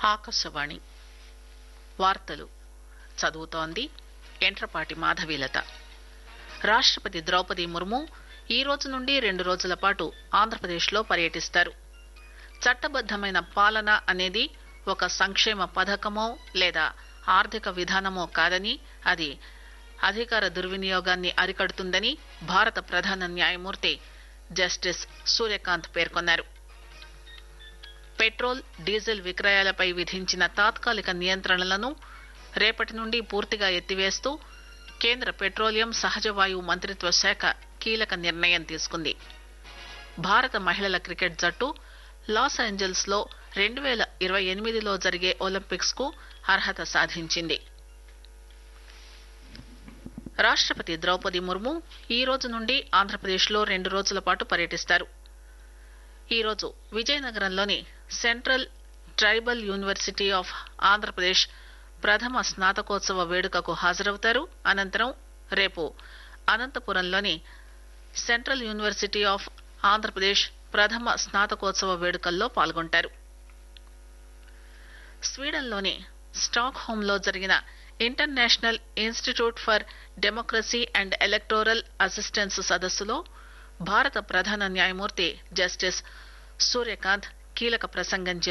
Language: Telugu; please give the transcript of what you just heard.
ఆకాశవాణి వార్తలు చదువుతోంది ఎంట్రపాటి మాధవీలత రాష్టపతి ద్రౌపది ముర్ము ఈ రోజు నుండి రెండు రోజుల పాటు ఆంధ్రప్రదేశ్లో పర్యటిస్తారు చట్టబద్దమైన పాలన అనేది ఒక సంక్షేమ పథకమో లేదా ఆర్థిక విధానమో కాదని అది అధికార దుర్వినియోగాన్ని అరికడుతుందని భారత ప్రధాన న్యాయమూర్తి జస్టిస్ సూర్యకాంత్ పేర్కొన్నారు పెట్రోల్ డీజిల్ విక్రయాలపై విధించిన తాత్కాలిక నియంత్రణలను రేపటి నుండి పూర్తిగా ఎత్తివేస్తూ కేంద్ర పెట్రోలియం సహజ వాయువు మంత్రిత్వ శాఖ కీలక నిర్ణయం తీసుకుంది భారత మహిళల క్రికెట్ జట్టు లాస్ ఏంజల్స్ లో రెండు వేల ఇరవై ఎనిమిదిలో జరిగే ఒలింపిక్స్ కు అర్హత సాధించింది రాష్టపతి ద్రౌపది ముర్ము ఈ రోజు నుండి ఆంధ్రప్రదేశ్ లో రెండు రోజుల పాటు పర్యటిస్తారు ఈ రోజు విజయనగరంలోని central tribal university of Andhra Pradesh ప్రథమ స్నాతకోత్సవ వేడుకకు హాజరవుతారు అనంతరం రేపు అనంతపురంలోని సెంట్రల్ యూనివర్సిటీ ఆఫ్ ఆంధ్రప్రదేశ్ ప్రథమ స్నాతకోత్సవ వేడుకల్లో పాల్గొంటారు స్వీడన్లోని స్టాక్ హోమ్ లో జరిగిన international institute for democracy and electoral assistance సదస్సులో భారత ప్రధాన న్యాయమూర్తి జస్టిస్ సూర్యకాంత్ కీలక ప్రసంగం